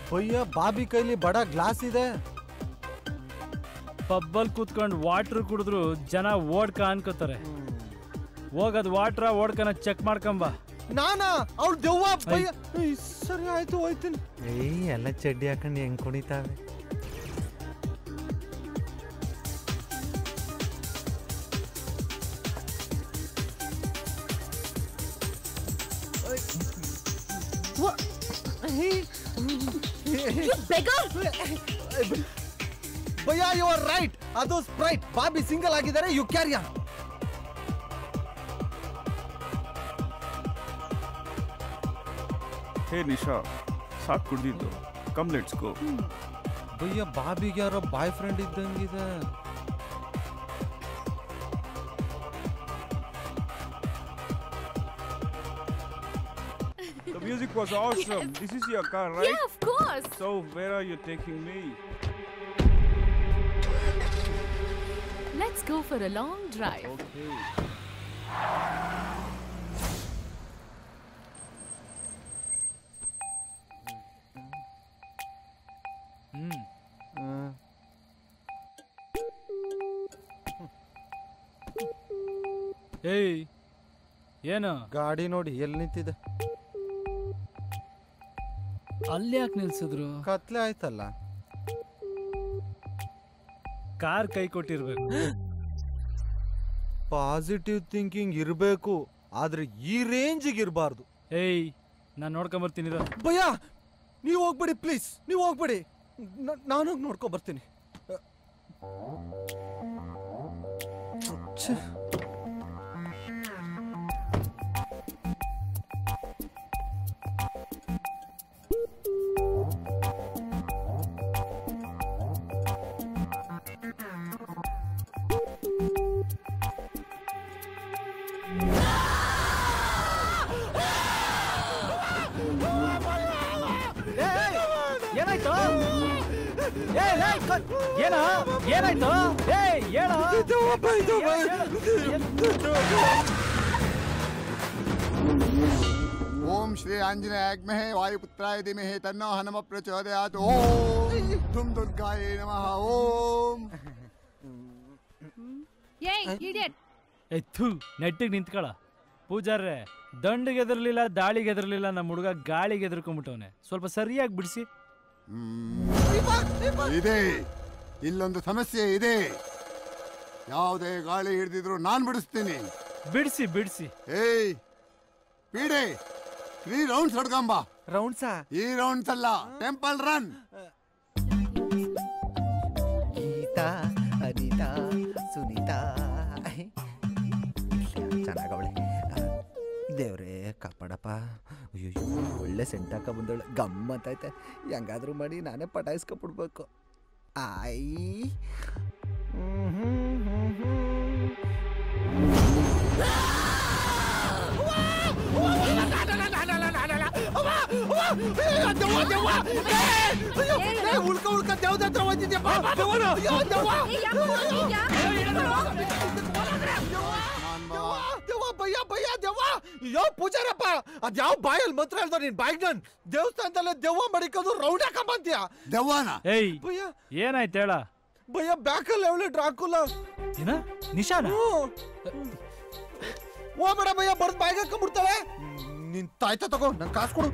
ಭಯ್ಯ ಬಾಬಿ ಕೈಲಿ ಬಡ ಗ್ಲಾಸ್ ಇದೆ ಪಬ್ಬಲ್ ಕೂತ್ಕೊಂಡು ವಾಟ್ರ್ ಕುಡಿದ್ರು ಜನ ಓಡ್ಕ ಅನ್ಕೋತಾರೆ ಹೋಗದ್ ವಾಟ್ರ ಓಡ್ಕನ ಚೆಕ್ ಮಾಡ್ಕೊಂಬ ನಾನಾ ಅವ್ಳು ದೆವ್ವ ಭಯ್ಯ ಏಯ್, ಸರಿ ಆಯ್ತು ಹೋಯ್ತೀನಿ ಏಯ್ ಎಲ್ಲ ಚಡ್ಡಿ ಹಾಕೊಂಡು ಹೆಂಗ್ ಕುಣಿತಾವೆ ಭಯ್ಯ ಯು ಆರ್ ರೈಟ್ ಅದು ಸ್ಪ್ರೈಟ್ ಬಾಬಿ ಸಿಂಗಲ್ ಆಗಿದ್ದಾರೆ ಯು ಕ್ಯಾರಿಯ ಹೇ ನಿಶಾ ಸಾಕು ಕುಡ್ದಿದ್ದು ಕಮ್ ಲೆಟ್ಸ್ ಗೋ ಭಯ್ಯ ಬಾಬಿಗೆ ಯಾರೋ ಬಾಯ್ ಫ್ರೆಂಡ್ ಇದ್ದಂಗಿದೆ The music was awesome. This is your car, right? Yeah, of course. So where are you taking me? Let's go for a long drive. Okay. ಹ್ಮ್ ಏಯ್ ಏನು ಗಾಡಿ ನೋಡಿ ಎಲ್ಲಿ ನಿಂತಿದೆ ಅಲ್ಲಿ ಯಾಕೆ ನಿಲ್ಸಿದ್ರು ಕತ್ಲೆ ಆಯ್ತಲ್ಲ ಕಾರ್ ಕೈ ಕೊಟ್ಟಿರ್ಬೇಕು ಪಾಸಿಟಿವ್ ಥಿಂಕಿಂಗ್ ಇರಬೇಕು ಆದ್ರೆ ಈ ರೇಂಜಿಗೆ ಇರಬಾರ್ದು ಏಯ್ ನಾನು ನೋಡ್ಕೊಂಬರ್ತೀನಿ ಇರು. ಭಯ್ಯ ನೀವು ಹೋಗ್ಬೇಡಿ ಪ್ಲೀಸ್ ನೀವು ಹೋಗ್ಬೇಡಿ ನಾನು ಹೋಗಿ ನೋಡ್ಕೊ ಬರ್ತೀನಿ ಛೆ. ಏನಾಯ್ತು ಏ ಲೇ, ಕ- ಏನ ಏನಾಯ್ತು ಏ ಹೇಳ ಓಂ ಶ್ರೀ ಆಂಜನೇಯಾಗ್ಮಹೇ ವಾಯುಪುತ್ರಾಯ ಧಿಮಹಿ ತನ್ನೋ ಹನುಮ ಪ್ರಚೋದಯಾತ್ ಓಂ ಧುಮ್ ದುರ್ಗಾಯ ನಮಃ ಓಂ Yay, idiot. ಏ ಥೂ ನೆಟ್ಟಿಗೆ ನಿಂತ್ಕೊಳ ಪೂಜಾರ್ರೆ ದಂಡಿಗೆ ಎದರ್ಲಿಲ್ಲ ದಾಳಿಗೆ ಎದರ್ಲಿಲ್ಲ ನಮ್ಮ ಹುಡುಗ ಗಾಳಿಗೆ ಎದುರ್ಕೊಂಡ್ಬಿಟ್ಟವನೆ ಸ್ವಲ್ಪ ಸರಿಯಾಗಿ ಬಿಡಿಸಿ ಇದೆ ಇಲ್ಲೊಂದು ಸಮಸ್ಯೆ ಇದೆ ಯಾವುದೇ ಗಾಳಿ ಹಿಡಿದಿದ್ರು ನಾನ್ ಬಿಡಿಸ್ತೀನಿ ಬಿಡಿಸಿ ಬಿಡಿಸಿ ಏಯ್ ಪೀಡೆ ತ್ರೀ ರೌಂಡ್ಸ್ ಹೊಡ್ಕೊಂಬ ರೌಂಡ್ಸಾ ಈ ರೌಂಡ್ಸ್ ಅಲ್ಲ ಟೆಂಪಲ್ ರನ್ ಗೀತಾ ಅನಿತಾ ಸುನೀತಾ ಚೆನ್ನಾಗವಳೆ ದೇವ್ರೇ ಕಾಪಾಡಪ್ಪ ಅಯ್ಯೋ ಒಳ್ಳೆ ಸೆಂಟಾಕ ಬಂದವಳೆ ಗಮ್ಮತ್ತೈತೆ ಹೆಂಗಾದ್ರೂ ಮಾಡಿ ನಾನೇ ಪಟಾಯಿಸ್ಕೊಬಿಡ್ಬೇಕು ಆಯ್ ಹ್ಮ್ ಹ್ಮ್ ಹ್ಮ್ ಹ್ಮ್. ಉಳ್ಕ ಉಳ್ಕ ದೇವ್ದ ಹತ್ರ ಹೋಗಿದ್ಯಪ್ಪ ದೇವ ಭಯ್ಯ ಭಯ್ಯ ದೇವ ಯೋ ಪೂಜಾರಪ್ಪ ಅದ್ ಯಾವ ಬಾಯಲ್ಲಿ ಮಂತ್ರ ಹೇಳ್ದ ನೀನ್ ಬಾಯ್ಗ್ ನನ್ ದೇವಸ್ಥಾನದಲ್ಲೇ ದೆವ್ವ ಮಡಿಕೋದು ರೌಂಡ್ ಹಾಕೊಂಬಂತೀಯ ದೆವ್ವನ ಏಯ್ ಭಯ್ಯ ಏನಾಯ್ತು ಹೇಳ ಭಯ್ಯ ಬ್ಯಾಕಲ್ಲಿ ಅವಳೆ ಡ್ರಾಕುಲ ಏನ ನಿಶಾನ ಹೋಗ್ಬೇಡ ಭಯ್ಯ ಬರ್ದ್ ಬಾಯ್ಗೆ ಹಾಕೊಂಡ್ಬಿಡ್ತಾಳೆ ನಿನ್ ತಾಯ್ತ ತಗೋ ನನ್ ಕಾಸು ಕೊಡು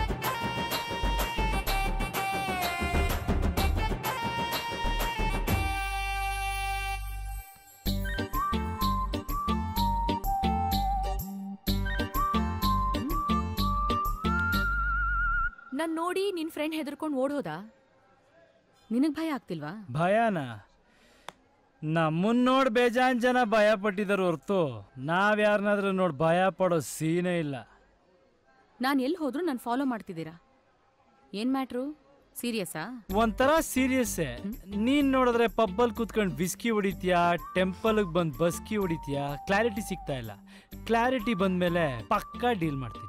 ನನ್ ನೋಡಿ ನಿನ್ ಫ್ರೆಂಡ್ ಹೆದರ್ಕೊಂಡು ಓಡೋದ ನಿನಗ್ ಭಯ ಆಗ್ತಿಲ್ವಾ ಭಯನ ನಮ್ಮನ್ ನೋಡ್ ಬೇಜಾನ್ ಜನ ಭಯ ಪಟ್ಟಿದಾರ ಹೊರ್ತು ನಾವ್ ಯಾರನ್ನಾದ್ರೂ ನೋಡ್ ಭಯ ಪಡೋ ಸೀನೇ ಇಲ್ಲ ನಾನ್ ಎಲ್ಲಿ ಹೋದ್ರು ನಾನು ಫಾಲೋ ಮಾಡ್ತಿದ್ದೀರಾ ಏನ್ ಮ್ಯಾಟ್ರು ಸೀರಿಯಸ್ಸಾ ಒಂಥರ ಸೀರಿಯಸ್ಸೇ ನೀನ್ ನೋಡಿದ್ರೆ ಪಬ್ಬಲ್ ಕೂತ್ಕೊಂಡ್ ಬಿಸ್ಕಿ ಹೊಡಿತ್ಯಾ ಟೆಂಪಲ್ ಬಂದ್ ಬಸ್ಕಿ ಹೊಡಿತ್ಯಾ ಕ್ಲಾರಿಟಿ ಸಿಗ್ತಾ ಇಲ್ಲ ಕ್ಲಾರಿಟಿ ಬಂದ್ಮೇಲೆ ಪಕ್ಕಾ ಡೀಲ್ ಮಾಡ್ತೀನಿ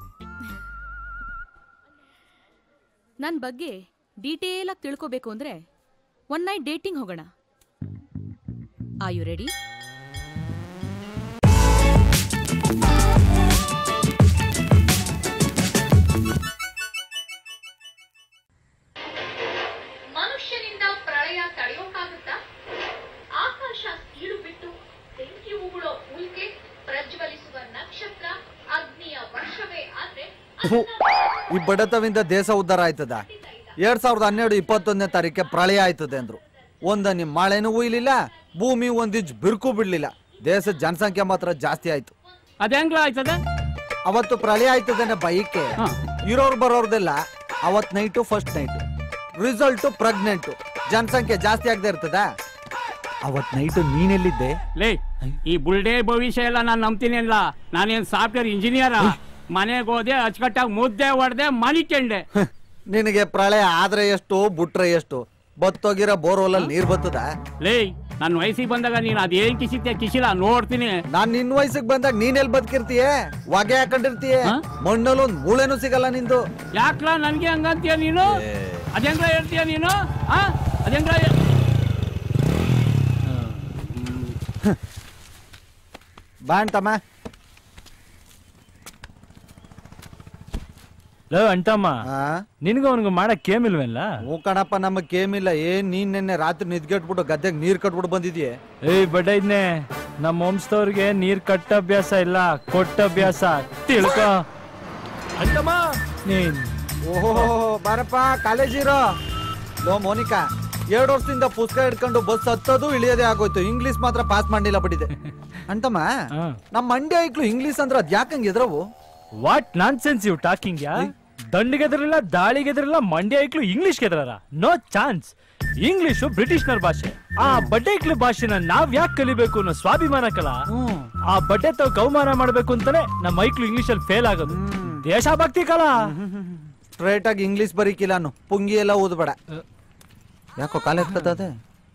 ನನ್ನ ಬಗ್ಗೆ ಡೀಟೇಲ್ ಆಗಿ ತಿಳ್ಕೋಬೇಕು ಅಂದ್ರೆ ಒನ್ ನೈಟ್ ಡೇಟಿಂಗ್ ಹೋಗೋಣ ಆ ಯು ರೆಡಿ ಮನುಷ್ಯನಿಂದ ಪ್ರಳಯ ತಡೆಯೋಕ್ಕಾಗುತ್ತಾ ಆಕಾಶ ಸೀಳು ಬಿಟ್ಟು ಬೆಂಕಿ ಉಗುಳೋ ಉಲ್ಕೆ ಪ್ರಜ್ವಲಿಸುವ ನಕ್ಷತ್ರ ಅಗ್ನಿಯ ವರ್ಷವೇ ಆದ್ರೆ ಥು, ಈ ಬಡತವಿಂದ ದೇಶ ಉದ್ಧಾರ ಆಯ್ತದ ಎರಡ್ ಸಾವಿರದ ಹನ್ನೆರಡು ಇಪ್ಪತ್ತೊಂದನೇ ತಾರೀಕೆ ಪ್ರಳಯ ಆಯ್ತದೆ ಅಂದ್ರು ಒಂದನಿ ಮಳೆನೂ ಉಯ್ಲಿಲ್ಲ ಭೂಮಿ ಒಂದಿಜ್ ಬಿರುಕು ಬಿಡ್ಲಿಲ್ಲ ದೇಶದ ಜನಸಂಖ್ಯೆ ಮಾತ್ರ ಜಾಸ್ತಿ ಆಯ್ತು ಅದ್ ಹೆಂಗ್ಲ ಆಯ್ತದ ಅವತ್ತು ಪ್ರಳಯ ಆಯ್ತದೇನೆ ಬೈಕೆ ಹಾ. ಇರೋರು ಬರೋರ್ದೆಲ್ಲ ಅವತ್ night first night result pregnant ಜನಸಂಖ್ಯೆ ಜಾಸ್ತಿ ಆಗದೆ ಇರ್ತದ ಅವತ್ ನೈಟು ನೀನೆಲ್ಲಿದ್ದೆ ಲೇ ಈ ಬುಲ್ಡೆ ಭವಿಷ್ಯ ಎಲ್ಲ ನಾನು ನಂಬ್ತೀನಿ ಅಲ್ಲ ನಾನೇನ್ ಸಾಫ್ಟ್ವೇರ್ ಇಂಜಿನಿಯರ್ ಮನೆಗೆ ಹೋದೆ ಅಚ್ಚುಕಟ್ಟಾಗಿ ಮುದ್ದೆ ಹೊಡೆದೆ ಮನಿಕೊಂಡೆ ನಿನಗೆ ಪ್ರಳಯ ಆದ್ರೆ ಎಷ್ಟು ಬುಟ್ರೆ ಎಷ್ಟು ಬತ್ತೋಗಿರೋ ಬೋರ್ವೆಲ್ ನೀರ್ ಬತ್ತದ ಲೇ ನನ್ನ ವಯಸ್ಸಿಗೆ ಬಂದಾಗ ನೀನು ಅದೇನ್ ಕಿಸಿತ್ಯ ಕಿಸಿಲ್ಲ ನೋಡ್ತೀನಿ ನಾನ್ ನಿನ್ ವಯಸ್ಸಿಗೆ ಬಂದಾಗ ನೀನೆಲ್ ಬದುಕಿರ್ತೀಯ ಹೊಗೆ ಹಾಕೊಂಡಿರ್ತೀಯ ಹಾ? ಮಣ್ಣಲ್ಲಿ ಒಂದ್ ಮೂಳೆನೂ ಸಿಗಲ್ಲ ನಿಂದು ಯಾಕ್ಲ ನನ್ಗೆ ಹಂಗಂತೀಯ ನೀನು ಅದೇಂಗ್ಲ ಹೇಳ್ತೀಯ ನೀನು ಆ ಅದೇಂಗ್ಲ ಹೇಳ್- ಬಾ ಅಂತಮ್ಮ ಲೋ ಅಂಟಮ್ಮ ಆ? ನಿನ್ಗೂ ಅವನಿಗೂ ಮಾಡಕ್ ಕೇಮಿಲ್ವೇನ್ಲ ಹ್ಞೂ ಕಣಪ್ಪ ನಮಗ್ ಕೇಮಿಲ್ಲ ಏನ್ ನೀನ್ ನಿನ್ನೆ ರಾತ್ರಿ ನಿದ್ಗೆಟ್ಬಿಟ್ಟು ಗದ್ದೆಗೆ ನೀರ್ ಕಟ್ಬಿಟ್ಟು ಬಂದಿದ್ಯೆ ಏಯ್ ಬಡ್ಡೈದ್ನೆ ನಮ್ಮ ವಂಶದವ್ರಿಗೆ ನೀರ್ ಕಟ್ಟ ಅಭ್ಯಾಸ ಇಲ್ಲ ಕೊಟ್ಟ ಅಭ್ಯಾಸ ತಿಳ್ಕೊ ಅಂಟಮ್ಮ ನೀನ್ ಓಹೋ ಬಾರಪ್ಪ ಕಾಲೇಜ್ ಇರೋ ಲೋ ಮೋನಿಕಾ ಎರಡು ವರ್ಷದಿಂದ ಪುಸ್ತಕ ಹಿಡ್ಕೊಂಡು ಬಸ್ ಹತ್ತೋದು ಇಳಿಯೋದೇ ಆಗೋಯ್ತು ಇಂಗ್ಲಿಷ್ ಮಾತ್ರ ಪಾಸ್ ಮಾಡ್ಲಿಲ್ಲ ಬಿಟ್ಟಿದೆ ಅಂತಮ್ಮ ಹಾ. ನಮ್ಮ ಮಂಡ್ಯ ಐಕ್ಳು ಇಂಗ್ಲಿಷ್ ಅಂದ್ರೆ ಅದ್ ಯಾಕಂಗ್ ಎದ್ರವು what nonsense you talking ಯಾ ದಂಡಿಗೆದ್ರಿಲ್ಲ ದಾಳಿಗೆದ್ರಿಲ್ಲ ಮಂಡ್ಯ ಐಕ್ಳು ಇಂಗ್ಲಿಷ್ ಗೆದ್ರಾರ ನೋ ಚಾನ್ಸ್ ಇಂಗ್ಲಿಷು ಬ್ರಿಟಿಷ್ನರ್ ಭಾಷೆ ಆ ಬಡ್ಡೆ ಐಕ್ಳು ಭಾಷೆನ ನಾವ್ ಯಾಕೆ ಕಲಿಬೇಕು ಅನ್ನೋ ಸ್ವಾಭಿಮಾನ ಕಲ ಆ ಬಡ್ಡೆ ತಾವ್ ಕೌಮಾನ ಮಾಡ್ಬೇಕು ಅಂತಾನೆ ನಮ್ಮ ಐಕ್ಳು ಇಂಗ್ಲಿಷ್ ಅಲ್ಲಿ ಫೇಲ್ ಆಗೋದು ದೇಶಭಕ್ತಿ ಕಲ ಸ್ಟ್ರೈಟ್ ಆಗಿ ಇಂಗ್ಲಿಷ್ ಬರೀಕಿಲ್ಲ ಪುಂಗಿ ಎಲ್ಲ ಓದ್ಬೇಡ ಯಾಕೋ ಕಾಲ ಎತ್ತದ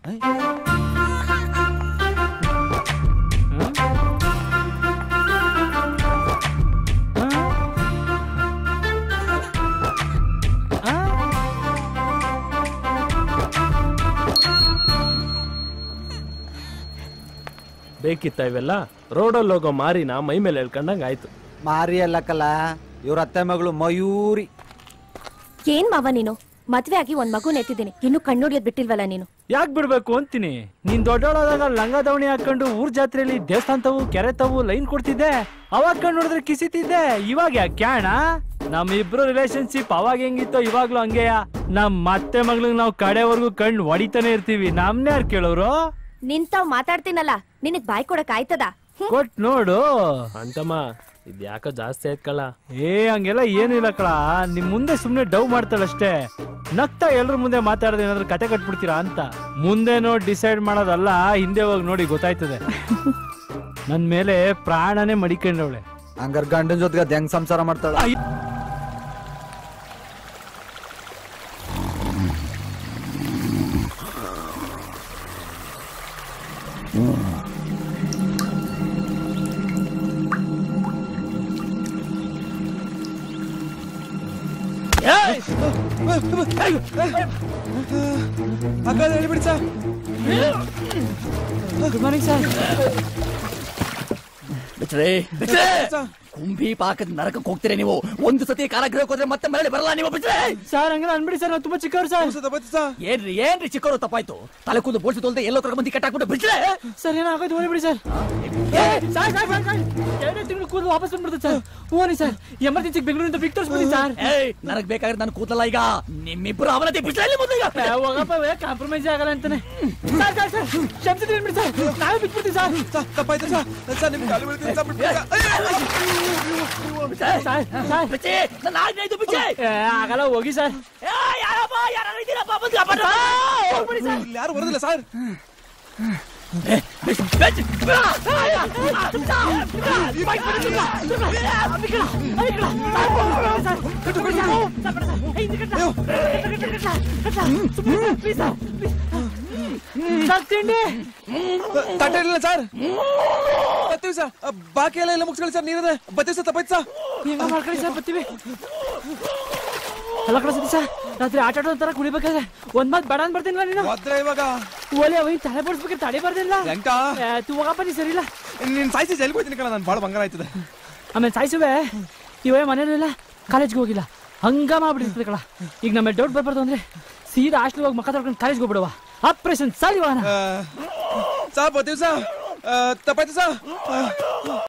ಬೇಕಿತ್ತ ಇವೆಲ್ಲ ರೋಡಲ್ಲಿ ಹೋಗೋ ಮಾರಿನ ಮೈ ಮೇಲೆ ಹೇಳ್ಕೊಂಡಂಗ್ ಆಯ್ತು ಮಾರಿ ಅಲ್ಲಕ್ಕಲ್ಲ ಇವ್ರ ಅತ್ತೆ ಮಗಳು ಮಯೂರಿ ಏನ್ ಮಾವ ನೀನು ಮದ್ವೆ ಆಗಿ ಒಂದ್ ಮಗು ನೆತ್ತಿದ್ದೀನಿ ಇನ್ನು ಕಣ್ಣುಡಿಯೋದ್ ಬಿಟ್ಟಿಲ್ವಲ್ಲ ನೀನು ಯಾಕ್ ಬಿಡ್ಬೇಕು ಅಂತೀನಿ ನೀನ್ ದೊಡ್ಡವಳಾದಾಗ ಲಂಗ ದಾವಣಿ ಹಾಕೊಂಡು ಊರ್ ಜಾತ್ರೆಯಲ್ಲಿ ದೇವಸ್ಥಾನ ತವು ಕೆರೆ ತವು ಲೈನ್ ಕೊಡ್ತಿದ್ದೆ ಅವಾಗ ಕಣ್ಣು ನೋಡಿದ್ರೆ ಕಿಸಿತಿದ್ದೆ ಇವಾಗ ಯಾಕೆ ಕ್ಯಾಣ ನಮ್ ಇಬ್ರು ರಿಲೇಶನ್ಶಿಪ್ ಅವಾಗ ಹೆಂಗಿತ್ತೋ ಇವಾಗ್ಲೂ ಹಂಗೆಯ ನಮ್ ಮತ್ತೆ ಮಗ್ಳಿಗೆ ನಾವು ಕಡೆವರೆಗೂ ಕಣ್ಣು ಹೊಡಿತಾನೆ ಇರ್ತೀವಿ ನಮ್ನೇ ಯಾರು ಕೇಳೋರು ನಿಂತಾವ್ ಮಾತಾಡ್ತೀನಲ್ಲ ನಿನಗ್ ಬಾಯ್ ಕೊಡಕ್ ಆಯ್ತದ ಕೊಟ್ ನೋಡು ಅಂತಮ್ಮ ಇದ್ ಯಾಕೋ ಜಾಸ್ತಿ ಆಯ್ತ್ಕಲ್ಲ ಏ ಹಂಗೆಲ್ಲ ಏನಿಲ್ಲ ಕಳ ನಿಮ್ ಮುಂದೆ ಸುಮ್ನೆ ಡವ್ ಮಾಡ್ತಾಳಷ್ಟೇ ನಗ್ತಾ ಎಲ್ರ ಮುಂದೆ ಮಾತಾಡದೆ ಏನಾದ್ರು ಕತೆ ಕಟ್ಬಿಡ್ತೀರಾ ಅಂತ ಮುಂದೆ ನೋಡಿ ಡಿಸೈಡ್ ಮಾಡೋದಲ್ಲ ಹಿಂದೆ ಹೋಗಿ ನೋಡಿ ಗೊತ್ತಾಯ್ತದೆ ನನ್ ಮೇಲೆ ಪ್ರಾಣನೇ ಮಡಿಕೊಂಡವಳೆ ಹಂಗಾರ್ ಗಂಡನ ಜೊತೆಗೆ ಅದ್ ಹೆಂಗ್ ಸಂಸಾರ ಮಾಡ್ತಾಳ ಹೇಳ್ಬಿಡಿ ಸರ್ ಗುಡ್ ಮಾರ್ನಿಂಗ್ ಸರ್ ಬಿಟ್ರೆ ಬಿಟ್ರೆ ಕುಂಭಿ ಪಾಕದ ನರಕಕ್ಕೆ ಹೋಗ್ತೀರಿ ನೀವು ಒಂದು ಸತಿ ಕಾರಾಗೃಹಕ್ಕೆ ಹೋದ್ರೆ ಮತ್ತೆ ಮರಳಿ ಬರಲ್ಲ ನೀವು ಬಿಟ್ರೆ ಸರ್ ಹಂಗೆಲ್ಲ ಅನ್ಬಿಡಿ ಸರ್ ನಾವು ತುಂಬಾ ಚಿಕ್ಕವ್ರು ಸರ್ ಏನ್ರಿ ಏನ್ರಿ ಚಿಕ್ಕವರು ತಪ್ಪಾಯ್ತು ತಲೆ ಕೂದು ಬೋಳ್ಸಿ ತೊಳ್ದೆ ಎಲ್ಲೋ ಕರ್ಕೊಂಡ್ ಬಂದು ಕಟ್ಟಾಕ್ಬಿಟ್ಟು ಬಿಟ್ರೆ ಸರ್ ಏನಾಗೋಯ್ತು ಹೋಗ್ಬಿಡಿ ಸರ್ ಏ, ಸಾಕ್ ಸಾಕ್ ಸಾಕ್ ಸಾಕ್ ಎರಡೇ ತಿಂಗಳು ಕೂದಲು ವಾಪಸ್ ಬಂದ್ಬಿಡ್ತದೆ ಸರ್ ಹೋಗಿ ಸರ್ ಎಮರ್ಜೆನ್ಸಿ ಬೆಂಗಳೂರಿಂದ ಬಿಗ್ ತೋರಿಸ್ಬಿಡಿ ಸರ್ ಏಯ್ ನನಗ್ ಬೇಕಾದ್ರೆ ನಾನು ಕೂದಲಲ್ಲ ಈಗ ನಿಮ್ಮಿಬ್ರು ಅವನತಿ ಬಿಟ್ರೆ ಇಲ್ಲಿ ಮೊದ್ಲು ಈಗ. ಏ, ಹೋಗಪ್ಪ ಕಾಂಪ್ರಮೈಸ್ ಆಗಲ್ಲ ಅಂತಾನೆ ಸರ್ ಸರ್ ಸರ್ ಕ್ಷಮಿಸಿದ್ರೆ ಬಿಡಿ ಸರ್ ನಾವೇ ಬಿಟ್ಬಿಡ್ತೀವಿ ಸರ್ ತಪ್ಪಾಯ್ತು ಸರ್ ಸರ್ ನಿಮ್ ಕಾಲು ಬೀಳ್ತೀನಿ ಸರ್ ಬಿಟ್ಬಿಡಿ ಸರ್. ಸರ್ ಸರ್ ಬಿಚ್ಚಿ ನನ್ನ ಆಜ್ಞೆ ಇದು ಬಿಚ್ಚಿ ಏ, ಆಗಲ್ಲ ಹೋಗಿ ಸರ್ ಏಯ್, ಯಾರಪ್ಪ ಯಾರು ಇದ್ದೀರಪ್ಪ ಬಂದು ಕಾಪಾಡ್ರಿ. ಹೋಗ್ಬಿಡಿ ಸರ್. ಇಲ್ಲಿ ಯಾರು ಬರೋದಿಲ್ಲ ಸರ್ ಬಿಚ್ಚಿ, ಬಿಚ್ಚಿ. ಬೈಕ್ ಬಿಡಿ, ಬಿಡಿ. ಸರ್ ತಿಂಡಿ ತಟ್ಟೆ ಇಲ್ಲ ಸರ್ ಬರ್ತೀವಿ ಸರ್ ಬಾಕಿ ಎಲ್ಲ ಎಲ್ಲ ಮುಗಿಸ್ಕೊಳ್ಳಿ ಸರ್ ನೀರದೆ ಬರ್ತೀವಿ ಸರ್ ತಪ್ಪಾಯ್ತು ಸರ್ ಹೆಂಗ ಮಾಡ್ಕೊಳ್ಳಿ ಸರ್ ಬರ್ತೀವಿ ಅಲ್ಲ ಕಡೆ ಸರ್ ರಾತ್ರಿ ಆಟ ಆಡೋ ತರ ಕುಡಿಬೇಕಾದ್ರೆ ಒಂದ್ ಮಾತ್ ಬೇಡ ಅಂತ ಬರ್ತೀನಿಲ್ಲ ನೀನು ಒದ್ರೆ ಇವಾಗ ಓಲಿ ಅವ ತಲೆ ಬಡಿಸ್ಬೇಕಾದ್ರೆ ತಡೆ ಬರ್ದಿಲ್ಲ ಹೆಂಗ ತು ಹೋಗಪ್ಪ ನೀ ಸರಿ ಇಲ್ಲ ನೀನ್ ಸಾಯಿಸಿ ಜೈಲ್ಗೆ ಹೋಗ್ತೀನಿ ಕಣ ನಾನು ಭಾಳ ಬಂಗಾರ ಆಯ್ತದೆ ಆಮೇಲೆ ಸಾಯಿಸುವೆ ಇವೇ ಮನೇಲಿಲ್ಲ ಕಾಲೇಜ್ಗೆ ಹೋಗಿಲ್ಲ ಹಂಗ ಮಾಡ್ಬಿಟ್ಟಿರ್ತದೆ ಕಳ ಈಗ ನಮ್ಮ ಡೌಟ್ ಬರ್ಬಾರ್ದು ಅಂದ್ರೆ ಸೀದಾ ಹಾಸ್ಟೆಲ್ ಹೋಗಿ ಮಕ್ಕ ತೊಳ್ಕೊಂಡು ಕಾಲೇಜ್ಗೆ ಹೋಗ್ಬಿಡುವ ಆಪರೇಷನ್ ಸಾಲಿವಾನ ಸಾ ಬರ್ತೀವಿ ಸಾ ತಪ್ಪಾಯ್ತು ಸಾ